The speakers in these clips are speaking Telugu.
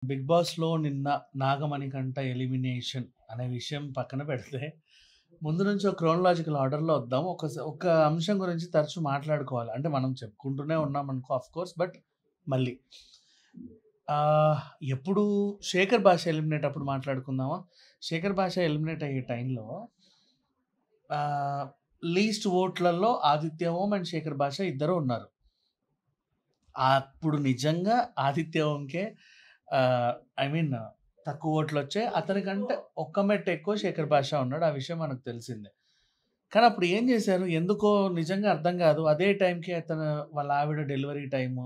బిగ్ బాస్‌లో నిన్న నాగమణికంఠ ఎలిమినేషన్ అనే విషయం పక్కన పెడితే, ముందు నుంచి ఒక క్రోనలాజికల్ ఆర్డర్‌లో వద్దాం. ఒక స ఒక అంశం గురించి తరచూ మాట్లాడుకోవాలి. అంటే మనం చెప్పుకుంటూనే ఉన్నామనుకో ఆఫ్‌కోర్స్ బట్ మళ్ళీ. ఆహ్, ఎప్పుడు 'శేఖర్ భాష' ఎలిమినేట్ అప్పుడు మాట్లాడుకుందామా? 'శేఖర్ భాష' ఎలిమినేట్ అయ్యే టైంలో ఆహ్, లీస్ట్ ఓట్‌లలో 'ఆదిత్య ఓం' అండ్ 'శేఖర్ భాష' ఇద్దరు ఉన్నారు. అప్పుడు నిజంగా 'ఆదిత్య ఓం'కే ఆహ్, ఐ మీన్ తక్కువ ఓట్లొచ్చాయి. అతనికంటే ఒక్క మెట్టు ఎక్కువ 'శేఖర్ భాష' ఉన్నాడు. ఆ విషయం మనకు తెలిసిందే. కానీ అప్పుడు ఏం చేశారు? ఎందుకో నిజంగా అర్థం కాదు. అదే టైంకి అతను వాళ్ళ ఆవిడ డెలివరీ టైము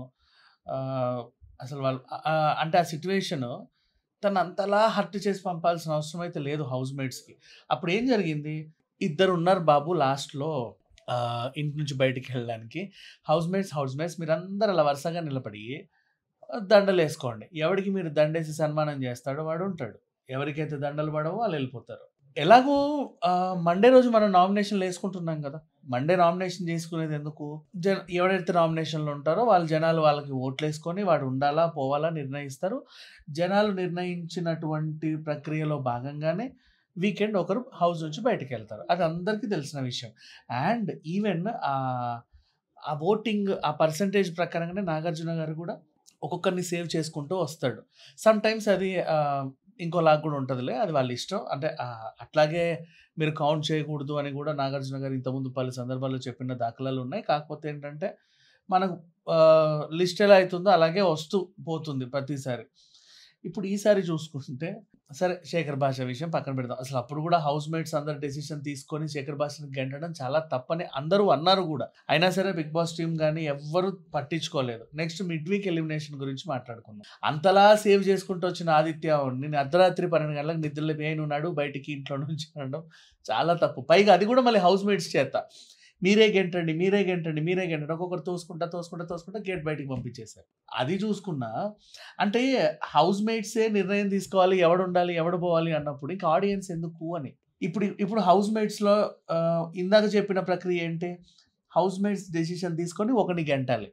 ఆహ్, అసలు వాళ్ళు ఆహ్, అంటే ఆ సిట్యుయేషను తను అంతలా హర్ట్ చేసి పంపాల్సిన అవసరం అయితే లేదు హౌస్‌మేట్స్‌కి. అప్పుడు ఏం జరిగింది? ఇద్దరున్నారు బాబు లాస్ట్‌లో ఆహ్, ఇంటి నుంచి బయటికెళ్ళడానికి. హౌస్‌మేట్స్, హౌస్‌మేట్స్ మీరందరూ అలా వరుసగా నిలబడి దండలేసుకోండి. ఎవడికి మీరు దండేసి సన్మానం చేస్తాడో వాడుంటాడు. ఎవరికైతే దండలు పడవో వాళ్ళెళ్ళిపోతారు. ఎలాగో ఆహ్, మండే రోజు మనం నామినేషన్‌లేసుకుంటున్నాం కదా! మండే నామినేషన్ చేసుకునేది ఎందుకు? జ ఎవరైతే నామినేషన్‌లో ఉంటారో వాళ్ళు జనాలు వాళ్ళకి ఓట్లేసుకొని వాడు ఉండాలా, పోవాలా నిర్ణయిస్తారు. జనాలు నిర్ణయించినటువంటి ప్రక్రియలో భాగంగానే వీకెండ్ ఒకరు హౌస్ నుంచి బయటికెళ్తారు. అది అందరికీ తెలిసిన విషయం. అండ్ ఈవెన్ ఆహ్, ఆ ఓటింగ్ ఆ పర్సెంటేజ్ ప్రకారంగానే నాగార్జున గారు కూడా ఒక్కొక్కరిని సేవ్ చేసుకుంటూ వస్తాడు. సమ్‌టైమ్స్ అది ఆహ్, ఇంకోలాగా కూడా ఉంటదిలే. అది వాళ్ళ ఇష్టం. అంటే ఆహ్, అట్లాగే మీరు కౌంట్ చేయకూడదు అని కూడా నాగార్జున గారు ఇంతకుముందు పలు సందర్భాల్లో చెప్పిన దాఖలాలున్నాయి. కాకపోతే ఏంటంటే మనకు ఆహ్, లిస్ట్ ఎలా అయితుందో అలాగే వస్తూ పోతుంది ప్రతిసారి. ఇప్పుడు ఈసారి చూసుకుంటే సరే 'శేఖర్ భాష' విషయం పక్కన పెడదాం. అసలు అప్పుడు కూడా హౌస్‌మేట్స్ అందరూ డెసిషన్ తీసుకొని 'శేఖర్ భాషని' గెంటడం చాలా తప్పని అందరూ అన్నారు కూడా. అయినా సరే 'బిగ్ బాస్' టీమ్ గాని ఎవ్వరు పట్టించుకోలేదు. నెక్స్ట్ మిడ్ వీక్ ఎలిమినేషన్ గురించి మాట్లాడుకుందాం. అంతలా సేవ్ చేసుకుంటూ వచ్చిన 'ఆదిత్య ఓం'ని అర్ధరాత్రి 12 గంటలకు నిద్రలేపి "ఏయ్ నువ్వు నడువు బయటికి ఇంట్లో నుంచి" అనడం చాలా తప్పు. పైగా అది కూడా మళ్ళీ హౌస్‌మేట్స్ చేత. మీరే గెంటండి, మీరే గెంటండి, మీరే గెంటండి. ఒక్కొక్కరు తోసుకుంటా, తోసుకుంటా, తోసుకుంటా గేట్ బయటికి పంపించేసారు. అది చూసుకున్నా అంటే హౌస్‌మేట్సే నిర్ణయం తీసుకోవాలి. ఎవడుండాలి, ఎవడు పోవాలి అన్నప్పుడు ఇంక ఆడియన్స్ ఎందుకు అని. ఇప్పుడు ఇప్పుడు హౌస్‌మేట్స్‌లో ఆహ్, ఇందాక చెప్పిన ప్రక్రియ ఏంటి? హౌస్‌మేట్స్ డెసిషన్ తీసుకొని ఒకడిని గెంటాలి.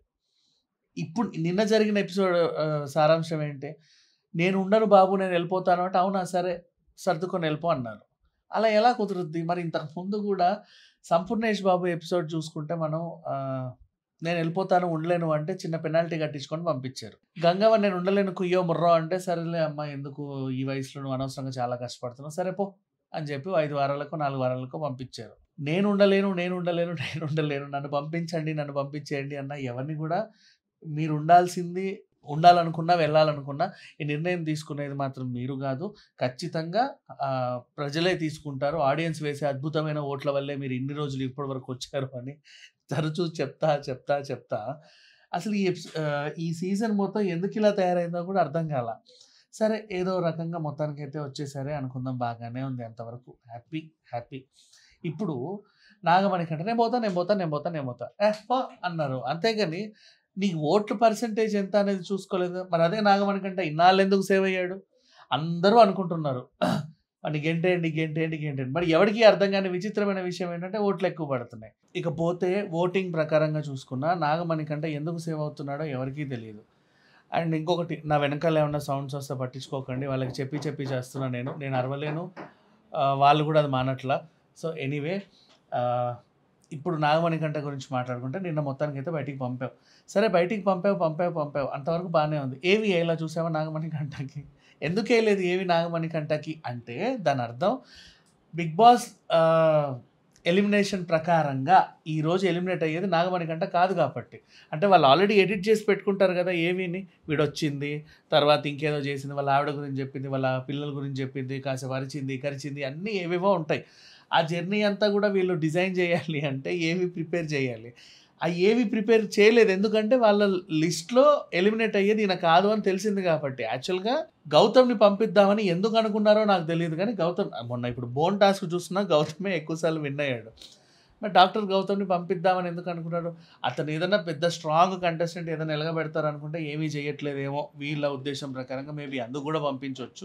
ఇప్పుడు నిన్న జరిగిన ఎపిసోడ్ ఆహ్, సారాంశం ఏంటి? "నేను ఉండను బాబు నేను ఎళ్ళిపోతాను" అంటే అవునా సరే సర్దుకొని ఎళ్ళిపో అన్నారు. అలా ఎలా కుదురుద్ది? మరి ఇంతకు ముందు కూడా 'సంపూర్ణేష్ బాబు' ఎపిసోడ్ చూసుకుంటే మనం ఆహ్, నేను ఎళ్ళిపోతాను ఉండలేను అంటే చిన్న పెనాల్టీ కట్టించుకొని పంపించారు. 'గంగవ్వ నేను ఉండలేను కుయ్యో ముర్రో' అంటే సరేలే అమ్మా ఎందుకు ఈ వయసులో నువ్వు అనవసరంగా చాలా కష్టపడుతున్నావు. సరే పో అని చెప్పి 5 వారాలకో, 4 వారాలకో పంపించారు. నేను ఉండలేను, నేను ఉండలేను, నేను ఉండలేను నన్ను పంపించండి, నన్ను పంపించేయండి అన్న ఎవరిని కూడా మీరు ఉండాల్సింది ఉండాలనుకున్నా, వెళ్ళాలనుకున్నా ఈ నిర్ణయం తీసుకునేది మాత్రం మీరు కాదు. ఖచ్చితంగా ఆహ్, ప్రజలే తీసుకుంటారు. ఆడియన్స్ వేసే అద్భుతమైన ఓట్ల వల్లే మీరు ఇన్ని రోజులు ఇప్పటి వరకు వచ్చారు అని తరచూ చెప్తా, చెప్తా, చెప్తా అసలు ఈ ఎపిసో ఆహ్, ఈ సీజన్ మొత్తం ఎందుకిలా తయారైందో కూడా అర్థం కాలా. సరే ఏదో రకంగా మొత్తానికైతే వచ్చేసారే అనుకుందాం బాగానే ఉంది అంతవరకు. Happy, happy. ఇప్పుడు నాగమణికంఠ "నేను పోతా, నేను పోతా, నేను పోతా, నేను పోతా." "ఏహ్! పో" అన్నారు. అంతేగాని నీకు ఓట్ల పర్సెంటేజ్ ఎంత అనేది చూసుకోలేదు. మరి అదే నాగమణికంఠ ఇన్నాళ్ళు ఎందుకు సేవ్ అయ్యాడు? అందరూ అనుకుంటున్నారు. వాడిని గెంటేయండి, గెంటేయండి, గెంటేయండి. మరి ఎవడికి అర్థం కాని విచిత్రమైన విషయం ఏంటంటే ఓట్లు ఎక్కువ పడుతున్నాయి. ఇకపోతే ఓటింగ్ ప్రకారంగా చూసుకున్నా నాగమణికంఠ ఎందుకు సేవ్ అవుతున్నాడో ఎవరికీ తెలీదు. అండ్ ఇంకొకటి నా వెనకాల ఏమన్నా సౌండ్స్ వస్తే పట్టించుకోకండి. వాళ్ళకి చెప్పి చెప్పి చేస్తున్నా నేను. నేను అరవలేను. ఆహ్, వాళ్ళు కూడా అది మానట్లా. సో ఎనీవే ఆహ్, ఇప్పుడు నాగమణికంఠ గురించి మాట్లాడుకుంటే నిన్న మొత్తానికైతే బయటికి పంపావు. సరే బయటికి పంపావు, పంపావు, పంపావు అంతవరకు బానే ఉంది. ఏవి ఏయలా చూసావా నాగమణికంఠకి? ఎందుకు ఏయలేదు ఏవి నాగమణికంఠకి అంటే దాని అర్థం బిగ్ బాస్ ఆహ్, ఎలిమినేషన్ ప్రకారంగా ఈరోజు ఎలిమినేట్ అయ్యేది నాగమణికంఠ కాదు కాబట్టి. అంటే వాళ్ళు ఆల్రెడీ ఎడిట్ చేసి పెట్టుకుంటారు కదా! ఏవిని వీడొచ్చింది, తర్వాత ఇంకేదో చేసింది, వాళ్ళ ఆవిడ గురించి చెప్పింది, వాళ్ళ పిల్లల గురించి చెప్పింది, కాసేపు అరిచింది, కరిచింది అన్నీ ఏవేవో ఉంటాయి. ఆ జర్నీ అంతా కూడా వీళ్ళు డిజైన్ చేయాలి అంటే ఏవి ప్రిపేర్ చేయాలి. ఆ ఏవి ప్రిపేర్ చేయలేదు. ఎందుకంటే వాళ్ళ లిస్ట్‌లో ఎలిమినేట్ అయ్యేది ఈయన కాదు అని తెలిసింది కాబట్టి. యాక్చువల్‌గా గౌతమ్‌ని పంపిద్దామని ఎందుకు అనుకున్నారో నాకు తెలీదు కానీ గౌతమ్ మొన్న ఇప్పుడు బోన్ టాస్క్ చూస్తున్నా గౌతమే ఎక్కువ సార్లు విన్ అయ్యాడు. మరి డాక్టర్ గౌతమ్‌ని పంపిద్దామని ఎందుకు అనుకున్నారు? అతను ఏదన్నా పెద్ద స్ట్రాంగ్ కంటెస్టెంట్ ఏదైనా ఎలగబెడతారు అనుకుంటే ఏమీ చేయట్లేదేమో వీళ్ళ ఉద్దేశం ప్రకారంగా మేబీ అందుకు కూడా పంపించొచ్చు.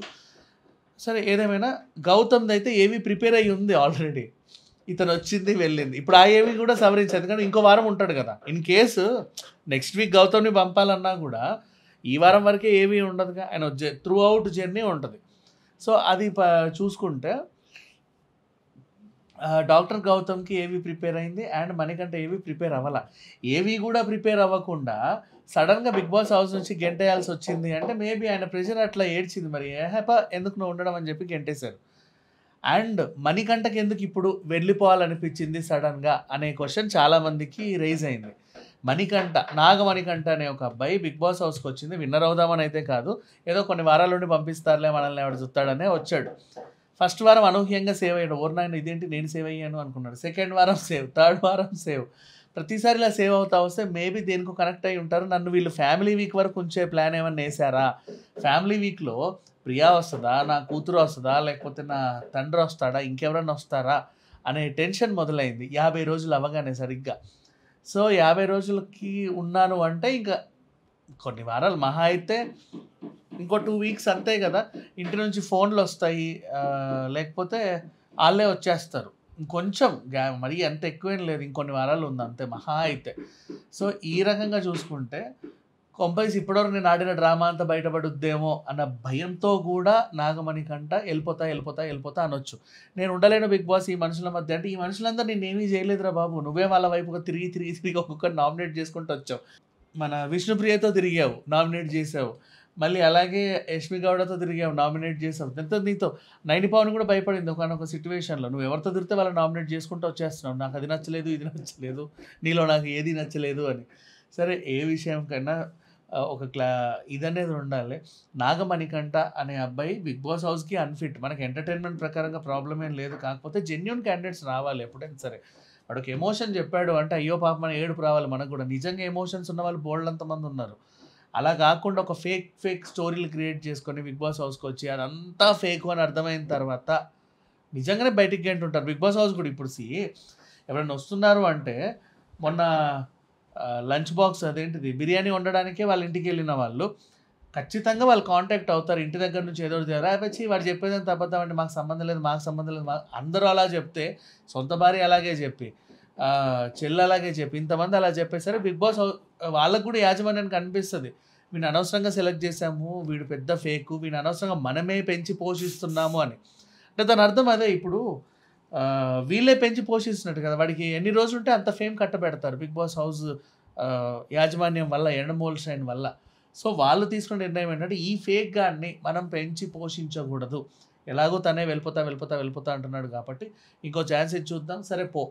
సరే ఏదేమైనా గౌతమ్‌దయితే ఏవి ప్రిపేర్ అయ్యి ఉంది ఆల్రెడీ. ఇతనొచ్చింది, వెళ్ళింది. ఇప్పుడు ఆ ఏవి కూడా సవరించారు. ఎందుకంటే ఇంకో వారం ఉంటాడు కదా! ఇన్ కేస్ నెక్స్ట్ వీక్ గౌతమ్‌ని పంపాలన్నా కూడా ఈ వారం వరకే ఏమీ ఉండదుగా ఆయన జ త్రూ అవుట్ జర్నీ ఉంటది. సో, అది ప చూసుకుంటే ఆహ్, డాక్టర్ గౌతమ్‌కి ఏవి ప్రిపేర్ అయింది. అండ్ మణికంఠ ఏవి ప్రిపేర్ అవ్వల. ఏవి గూడా ప్రిపేర్ అవ్వకుండా సడెన్‌గా 'బిగ్ బాస్' హౌస్ నుంచి గెంటేయాల్సొచ్చింది అంటే మేబీ ఆయన ప్రెషర్ అట్లా ఏడ్చింది మరి. "ఏహే! ఎందుకు నువ్వు ఉండడం" అని చెప్పి గెంటేశారు. అండ్ మణికంఠకి ఎందుకు ఇప్పుడు వెళ్ళిపోవాలనిపించింది సడెన్‌గా అనే క్వెషన్ చాలా మందికి రైజ్ అయింది. మణికంఠ, నాగమణికంఠ అనే ఒక అబ్బాయి 'బిగ్ బాస్' హౌస్‌కొచ్చింది విన్నర్ అవుదామని అయితే కాదు. ఏదో కొన్ని వారాల నుండి పంపిస్తారులే మనల్ని ఎవడు చూత్తాడనే వచ్చాడు. ఫస్ట్ వారం అనూహ్యంగా సేవ్ అయ్యాడు. ఓరి నాయన ఇదేంటి నేను సేవ్ అయ్యాను అనుకున్నాడు. సెకండ్ వారం సేవ్, థర్డ్ వారం సేవ్. ప్రతిసారి ఇలా సేవ్ అవుతా వస్తే మేబీ దేనికో కనెక్ట్ అయ్యి ఉంటారు. నన్ను వీళ్ళు ఫ్యామిలీ వీక్ వరకు ఉంచే ప్లాన్ ఏమన్నా ఏసారా? ఫ్యామిలీ వీక్‌లో ప్రియా వస్తదా? నా కూతురు వస్తదా? లేకపోతే నా తండ్రి వస్తాడా? ఇంకెవరన్నా వస్తారా? అనే టెన్షన్ మొదలైంది. 50 రోజులు అవ్వగానే సరిగ్గా. సో, 50 రోజులకి ఉన్నాను అంటే ఇంకా కొన్ని వారాలు మహా అయితే ఇంకో 2 వీక్స్ అంతే గదా! ఇంటి నుంచి ఫోన్‌లొస్తాయి. ఆహ్, లేకపోతే ఆళ్ళే వచ్చేస్తారు. ఇంకొంచెం గ్యా మరీ అంత ఎక్కువేం లేదు. ఇంకొన్ని వారాలు ఉంది అంతే మహా అయితే. సో, ఈ రకంగా చూసుకుంటే కొంపదీసి ఇప్పటివరకు నేను ఆడిన డ్రామా అంతా బయటపడుద్దేమో అన్న భయంతో గూడా నాగమణికంఠ ఎళ్ళిపోతా, ఎళ్ళిపోతా, ఎళ్ళిపోతా అనొచ్చు. నేను ఉండలేను 'బిగ్ బాస్' ఈ మనుషుల మధ్య అంటే ఈ మనుషులందరూ నిన్నేమీ చేయలేదురా బాబు. నువ్వే వాళ్ళ వైపుగా తిరిగి, తిరిగి, తిరిగి ఒక్కొక్కరిని నామినేట్ చేసుకుంటూ వచ్చావు. మన విష్ణుప్రియతో తిరిగావు. నామినేట్ చేసావు. మళ్ళీ అలాగే యష్మి గౌడతో తిరిగావు. నామినేట్ చేసావు. ఎంతో నీతో నైని పవన్ కూడా భయపడింది ఒకానొక సిట్యుయేషన్‌లో. నువ్వు ఎవరితో తిరిగితే వాళ్ళని నామినేట్ చేసుకుంటూ వచ్చేస్తున్నావు. నాకు అది నచ్చలేదు, ఇది నచ్చలేదు. నీలో నాకు ఏది నచ్చలేదు అని. సరే ఏ విషయం కన్నా ఆహ్, ఒక క్లా ఇదనేది ఉండాలి. నాగమణికంఠ అనే అబ్బాయి 'బిగ్ బాస్' హౌస్‌కి అన్‌ఫిట్. మనకి ఎంటర్‌టైన్‌మెంట్ ప్రకారంగా ప్రాబ్లమ్ ఏం లేదు. కాకపోతే జెన్యూన్ క్యాండిడేట్స్ రావాలి ఎప్పుడైనా సరే. వాడొక ఎమోషన్ చెప్పాడు అంటే అయ్యో పాపం అని ఏడుపు రావాలి మనకు గూడా. నిజంగా ఎమోషన్స్ ఉన్నవాళ్ళు బోలెడంత మంది ఉన్నారు. అలా కాకుండా ఒక ఫేక్, ఫేక్ స్టోరీలు క్రియేట్ చేసుకొని 'బిగ్ బాస్' హౌస్‌కొచ్చి అదంతా ఫేకు అని అర్థమైన తర్వాత నిజంగానే బయటికి గెంటుంటారు. 'బిగ్ బాస్' హౌస్ కూడా ఇప్పుడు సీ ఎవరైనా వస్తున్నారు అంటే మొన్న ఆహ్, లంచ్ బాక్స్ అదేంటిది బిర్యానీ వండడానికే వాళ్ళ ఇంటికెళ్ళిన వాళ్ళు ఖచ్చితంగా వాళ్ళు కాంటాక్ట్ అవుతారు. ఇంటి దగ్గర నుంచి ఏదో ఒకటి తేరా "అబ్బే! ఛీ వాడు చెప్పేదంతా అబద్ధం అండి. మాకు సంబంధం లేదు, మాకు సంబంధం లేదు." మా అందరూ అలా చెప్తే సొంత భార్య అలాగే చెప్పి ఆహ్, చెల్లి అలాగే చెప్పి ఇంతమంది అలా చెప్పేసరికి 'బిగ్ బాస్' హౌ వాళ్ళకి కూడా యాజమాన్యానికి అనిపిస్తది. వీడిని అనవసరంగా సెలెక్ట్ చేసాము. వీడు పెద్ద ఫేకు. వీడిని అనవసరంగా మనమే పెంచి పోషిస్తున్నాము అని. అంటే దాని అర్థం అదే ఇప్పుడు ఆహ్, వీళ్ళే పెంచి పోషిస్తున్నట్టు కదా! వాడికి ఎన్ని రోజులుంటే అంత ఫేమ్ కట్టబెడతారు 'బిగ్ బాస్' హౌస్ ఆహ్, యాజమాన్యం వల్ల ఎండమూల షైన్ వల్ల. సో, వాళ్ళు తీసుకున్న నిర్ణయం ఏంటంటే ఈ ఫేక్ గాడిని మనం పెంచి పోషించకూడదు. ఎలాగో తనే వెళ్ళిపోతా, వెళ్ళిపోతా, వెళ్ళిపోతా అంటున్నాడు కాబట్టి ఇంకో ఛాన్స్ ఇచ్చి చూద్దాం. సరే పో.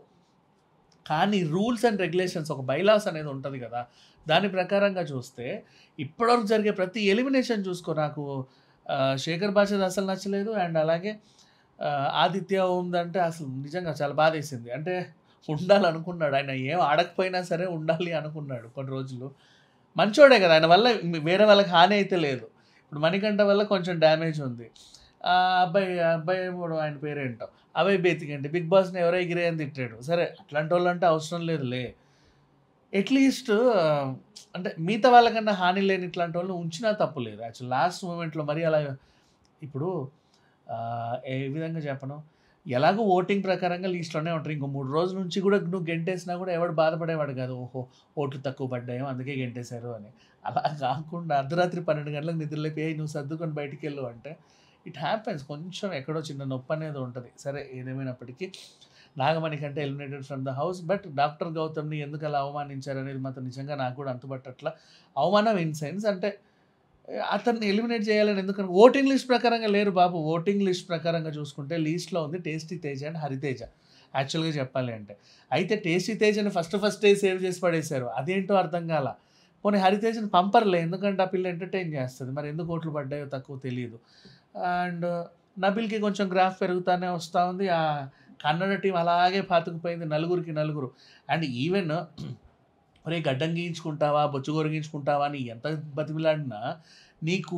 కానీ రూల్స్ అండ్ రెగ్యులేషన్స్ ఒక బైలాస్ అనేది ఉంటది గదా! దాని ప్రకారంగా చూస్తే ఇప్పటివరకు జరిగే ప్రతి ఎలిమినేషన్ చూసుకో నాకు ఆహ్, శేఖర్ భాషది అసలు నచ్చలేదు. అండ్ అలాగే ఆహ్, ఆదిత్య ఓందంటే అసలు నిజంగా చాలా బాధేసింది. అంటే ఉండాలనుకున్నాడు. ఆయన ఏం ఆడకపోయినా సరే ఉండాలి అనుకున్నాడు కొన్ని రోజులు. మంచోడే కదా! ఆయన వల్ల వేరే వాళ్ళకి హాని అయితే లేదు. ఇప్పుడు మణికంఠ వల్ల కొంచెం డ్యామేజ్ ఉంది. ఆ అబ్బాయి ఆ అబ్బాయి ఏమో ఆయన పేరేంటో అభయ్ బేతికండి 'బిగ్ బాస్‌ని ఎవరో ఎగిరే అని తిట్టాడు. సరే అట్లాంటోళ్ళంటే అవసరం లేదులే. అట్‌లీస్ట్ అంటే మిగతా వాళ్ళకన్నా హాని లేని ఇట్లాంటోళ్ళని ఉంచినా తప్పు లేదు. యాక్చువల్ లాస్ట్ మొమెంట్‌లో మరీ అలా ఇప్పుడు ఆహ్, ఏ విధంగా చెప్పను? ఎలాగో ఓటింగ్ ప్రకారంగా లిస్ట్‌లోనే ఉంటారు. ఇంకో 3 రోజుల నుంచి కూడా నువ్వు గెంటేసినా కూడా ఎవడు బాధపడేవాడు కాదు. ఓహో! ఓట్లు తక్కువ పడ్డాయేమో అందుకే గెంటేశారు అని. అలా కాకుండా అర్ధరాత్రి 12 గంటలకు నిద్రలేపి "ఏయ్! నువ్వు సర్దుకొని బయటికెళ్ళు" అంటే ఇట్ హ్యాపెన్స్. కొంచెం ఎక్కడో చిన్న నొప్పనేది ఉంటది. సరే ఏదేమైనప్పటికీ Nagamanikanta eliminated from the house. But doctor గౌతమ్‌ని ఎందుకు అలా అవమానించారనేది మాత్రం నిజంగా నాకు కూడా అంతుబట్టట్ల. అవమానం ఇన్ సెన్స్ అంటే అతన్ని ఎలిమినేట్ చేయాలని ఎందుకని ఓటింగ్ లిస్ట్ ప్రకారంగా లేరు బాబు. ఓటింగ్ లిస్ట్ ప్రకారంగా చూసుకుంటే లిస్ట్‌లో ఉంది టేస్టీ తేజ అండ్ హరితేజ. యాక్చువల్‌గా చెప్పాలి అంటే. అయితే టేస్టీ తేజని ఫస్ట్ ఫస్టే సేవ్ చేసి పడేశారు. అదేంటో అర్థం కాల. పోనీ హరితేజని పంపరులే. ఎందుకంటే ఆ పిల్ల ఎంటర్‌టైన్ చేస్తది. మరి ఎందుకు ఓట్లు పడ్డాయో తక్కువ తెలీదు. అండ్ నబిల్‌కి కొంచెం గ్రాఫ్ పెరుగుతానే వస్తా ఉంది. ఆ కన్నడ టీమ్ అలాగే పాతుకుపోయింది. నలుగురికి నలుగురు. అండ్ ఈవెన్ ఒరేయ్! గడ్డం గీయించుకుంటావా? బొచ్చు గొరిగించుకుంటావా? అని ఎంత బతిమిలాడినా నీకు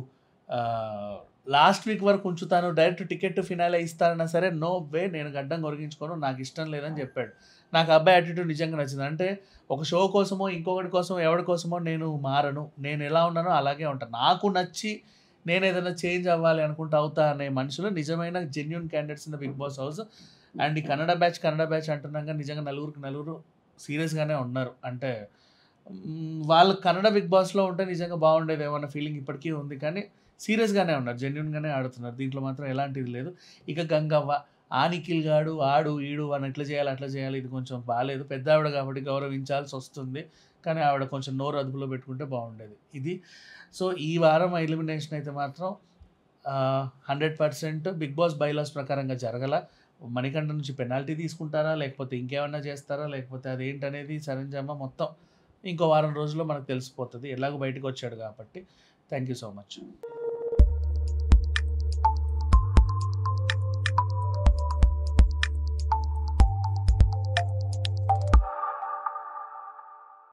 ఆహ్, లాస్ట్ వీక్ వరకు ఉంచుతాను. డైరెక్ట్ టికెట్ ఫినాలే ఇస్తానన్నా సరే నో వే నేను గడ్డం గొరిగించుకోను. నాకు ఇష్టం లేదని చెప్పాడు. నాకు ఆ అబ్బాయి యాటిట్యూడ్ నిజంగా నచ్చింది. అంటే ఒక షో కోసమో, ఇంకొకటి కోసమో, ఎవడి కోసమో నేను మారను. నేను ఎలా ఉన్నానో అలాగే ఉంటా. నాకు నచ్చి నేను ఏదైనా చేంజ్ అవ్వాలి అనుకుంటే అవుతా అనే మనుషులు నిజమైన genuine candidates in the 'Bigg Boss' house. And ఈ కన్నడ బ్యాచ్, కన్నడ బ్యాచ్ అంటున్నాం గానీ నిజంగా నలుగురికి నలుగురు సీరియస్‌గానే ఉన్నారు. అంటే హ్మ్. వాళ్ళు కన్నడ బిగ్ బాస్‌లో ఉంటే నిజంగా బాగుండేదేమో అన్న ఫీలింగ్ ఇప్పటికీ ఉంది. కానీ సీరియస్‌గానే ఉన్నారు. జెన్యూన్‌గానే ఆడుతున్నారు. దీంట్లో మాత్రం ఎలాంటిది లేదు. ఇక గంగవ్వ, ఆ నిఖిల్ గాడు ఆడు, ఈడు వాడిని ఇట్లా చేయాలి, అట్లా చేయాలి ఇది కొంచెం బాలేదు. పెద్దావిడ కాబట్టి గౌరవించాల్సొస్తుంది. కానీ ఆవిడ కొంచెం నోరు అదుపులో పెట్టుకుంటే బాగుండేది. ఇది సో, ఈ వారం ఎలిమినేషన్ అయితే మాత్రం ఆహ్, 100% బిగ్ బాస్ బైలాస్ ప్రకారంగా జరగల. మణికంఠ నుంచి పెనాల్టీ తీసుకుంటారా? లేకపోతే ఇంకేమన్నా చేస్తారా? లేకపోతే అదేంటనేది సరంజామా మొత్తం ఇంకో వారం రోజుల్లో మనకు తెలిసిపోతది. ఎలాగో బయటికొచ్చాడు కాబట్టి. Thank you so much.